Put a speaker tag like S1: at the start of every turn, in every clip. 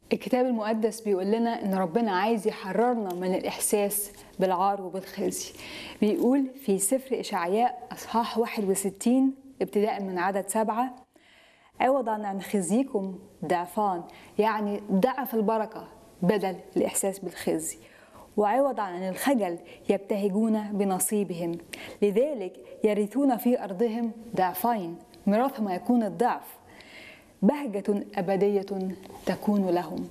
S1: الكتاب المقدس بيقول لنا ان ربنا عايز يحررنا من الاحساس بالعار وبالخزي بيقول في سفر اشعياء اصحاح 61 ابتداء من عدد سبعة عوضا عن خزيكم ضعفان يعني ضعف البركة بدل الإحساس بالخزي وعوضا عن الخجل يبتهجون بنصيبهم لذلك يرثون في أرضهم ضعفين ميراثهم يكون الضعف بهجة أبدية تكون لهم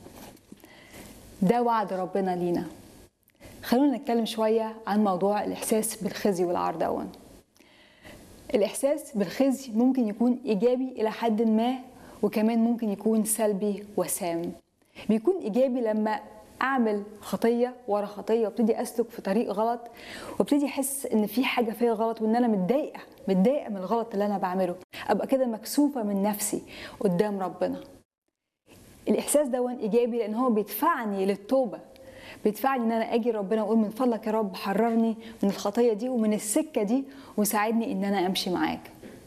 S1: ده وعد ربنا لينا خلونا نتكلم شوية عن موضوع الإحساس بالخزي والعار دون الإحساس بالخزي ممكن يكون إيجابي إلى حد ما وكمان ممكن يكون سلبي وسام بيكون إيجابي لما أعمل خطية ورا خطية وابتدي أسلك في طريق غلط وابتدي أحس إن في حاجة فيا غلط وإن أنا متضايقة متضايقة من الغلط اللي أنا بعمله أبقى كده مكسوفة من نفسي قدام ربنا الإحساس ده إيجابي لأن هو بيدفعني للتوبة بيدفعني ان انا اجي ربنا واقول من فضلك يا رب حررني من الخطيه دي ومن السكه دي وساعدني ان انا امشي معاك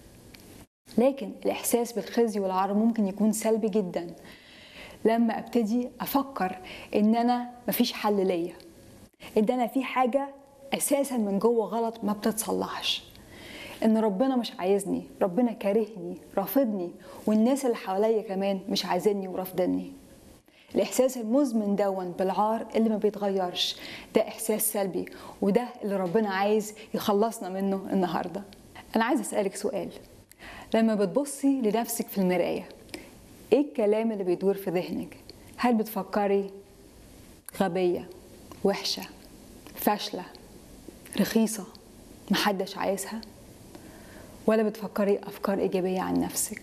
S1: لكن الاحساس بالخزي والعار ممكن يكون سلبي جدا لما ابتدي افكر ان انا مفيش حل ليا ان انا في حاجه اساسا من جوه غلط ما بتتصلحش ان ربنا مش عايزني ربنا كارهني رافضني والناس اللي حواليا كمان مش عايزيني ورافضني الاحساس المزمن دون بالعار اللي ما بيتغيرش ده احساس سلبي وده اللي ربنا عايز يخلصنا منه النهارده انا عايز اسالك سؤال لما بتبصي لنفسك في المرايه ايه الكلام اللي بيدور في ذهنك هل بتفكري غبيه وحشه فاشله رخيصه محدش عايزها ولا بتفكري افكار ايجابيه عن نفسك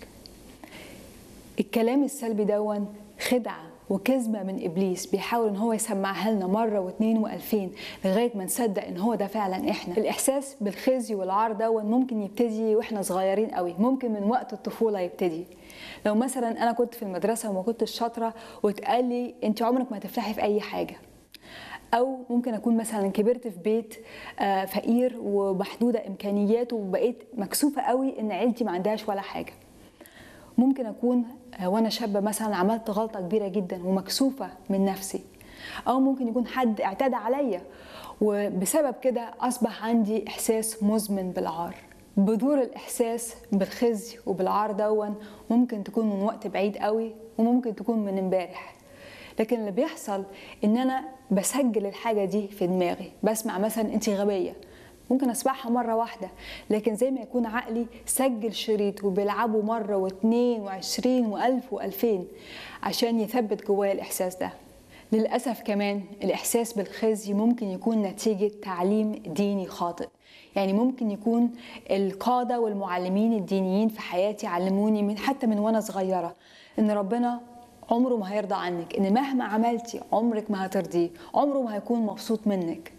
S1: الكلام السلبي دون خدعه وكذبة من إبليس بيحاول إن هو يسمعها لنا مرة واثنين وألفين لغاية ما نصدق إن هو ده فعلا إحنا الإحساس بالخزي والعار دون ممكن يبتدي وإحنا صغيرين قوي ممكن من وقت الطفولة يبتدي لو مثلا أنا كنت في المدرسة وما كنتش شاطرة واتقال لي أنت عمرك ما هتفلحي في أي حاجة او ممكن اكون مثلا كبرت في بيت فقير ومحدوده امكانياته وبقيت مكسوفه قوي ان عيلتي ما عندهاش ولا حاجه ممكن اكون وانا شابه مثلا عملت غلطه كبيره جدا ومكسوفه من نفسي او ممكن يكون حد اعتدى عليا وبسبب كده اصبح عندي احساس مزمن بالعار بدور الاحساس بالخزي وبالعار دون ممكن تكون من وقت بعيد قوي وممكن تكون من امبارح لكن اللي بيحصل ان انا بسجل الحاجه دي في دماغي بسمع مثلا انت غبيه ممكن اسمعها مرة واحدة لكن زي ما يكون عقلي سجل شريط وبيلعبه مرة واثنين وعشرين والف والفين عشان يثبت جوايا الإحساس ده للأسف كمان الإحساس بالخزي ممكن يكون نتيجة تعليم ديني خاطئ يعني ممكن يكون القادة والمعلمين الدينيين في حياتي علموني من حتى من وأنا صغيرة إن ربنا عمره ما هيرضى عنك إن مهما عملتي عمرك ما هترضيه عمره ما هيكون مبسوط منك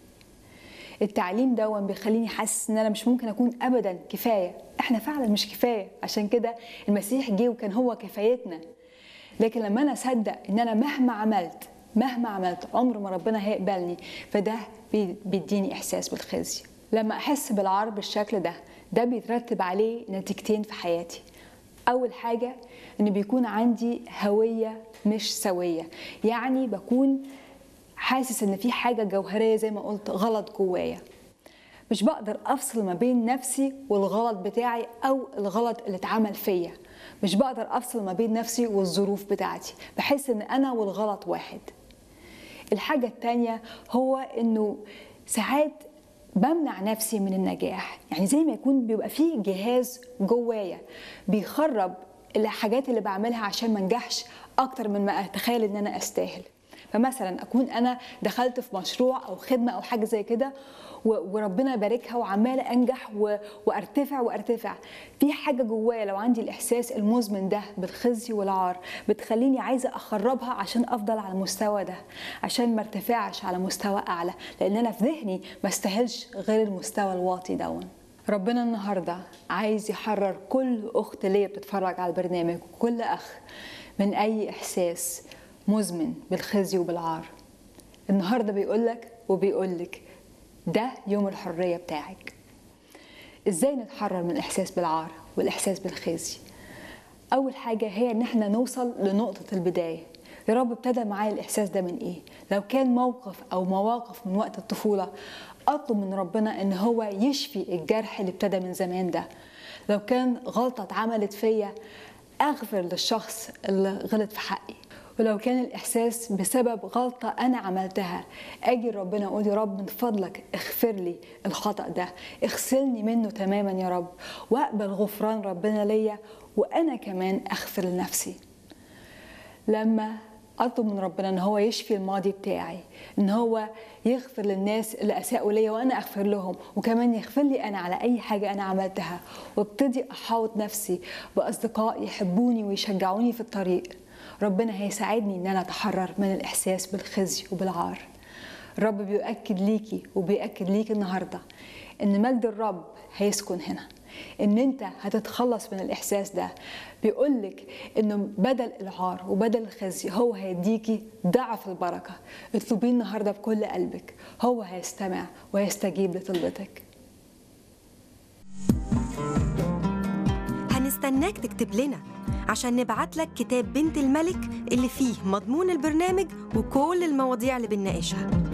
S1: التعليم دون بيخليني حاسس ان انا مش ممكن اكون ابدا كفايه احنا فعلا مش كفايه عشان كده المسيح جه وكان هو كفايتنا لكن لما انا اصدق ان انا مهما عملت مهما عملت عمر ما ربنا هيقبلني فده بيديني احساس بالخزي لما احس بالعار بالشكل ده ده بيترتب عليه نتيجتين في حياتي اول حاجه ان بيكون عندي هويه مش سويه يعني بكون حاسس ان في حاجه جوهريه زي ما قلت غلط جوايا مش بقدر افصل ما بين نفسي والغلط بتاعي او الغلط اللي اتعمل فيا مش بقدر افصل ما بين نفسي والظروف بتاعتي بحس ان انا والغلط واحد الحاجه التانية هو انه ساعات بمنع نفسي من النجاح يعني زي ما يكون بيبقى فيه جهاز جوايا بيخرب الحاجات اللي بعملها عشان ما انجحش اكتر من ما اتخيل ان انا استاهل فمثلا اكون انا دخلت في مشروع او خدمه او حاجه زي كده وربنا يباركها وعماله انجح وارتفع وارتفع في حاجه جوايا لو عندي الاحساس المزمن ده بالخزي والعار بتخليني عايزه اخربها عشان افضل على المستوى ده عشان ما ارتفعش على مستوى اعلى لان انا في ذهني ما استاهلش غير المستوى الواطي دون ربنا النهارده عايز يحرر كل اخت ليا بتتفرج على البرنامج وكل اخ من اي احساس مزمن بالخزي وبالعار النهارده بيقولك وبيقولك ده يوم الحريه بتاعك ازاي نتحرر من الاحساس بالعار والاحساس بالخزي اول حاجه هي ان احنا نوصل لنقطه البدايه يا رب ابتدى معايا الإحساس ده من إيه لو كان موقف أو مواقف من وقت الطفولة أطلب من ربنا إن هو يشفي الجرح اللي ابتدى من زمان ده لو كان غلطة اتعملت فيا أغفر للشخص اللي غلط في حقي ولو كان الإحساس بسبب غلطة أنا عملتها أجي ربنا أقول يا رب من فضلك اغفر لي الخطأ ده اغسلني منه تماما يا رب وأقبل غفران ربنا ليا وأنا كمان أغفر لنفسي لما اطلب من ربنا ان هو يشفي الماضي بتاعي ان هو يغفر للناس اللي اساءوا ليا وانا اغفر لهم وكمان يغفر لي انا على اي حاجه انا عملتها وابتدي احاوط نفسي باصدقاء يحبوني ويشجعوني في الطريق ربنا هيساعدني ان انا اتحرر من الاحساس بالخزي وبالعار الرب بيؤكد ليكي وبيأكد ليك النهارده ان مجد الرب هيسكن هنا ان انت هتتخلص من الاحساس ده بيقولك انه بدل العار وبدل الخزي هو هيديكي ضعف البركه اطلبيه النهارده بكل قلبك هو هيستمع ويستجيب لطلبتك
S2: هنستناك تكتب لنا عشان نبعت لك كتاب بنت الملك اللي فيه مضمون البرنامج وكل المواضيع اللي بنناقشها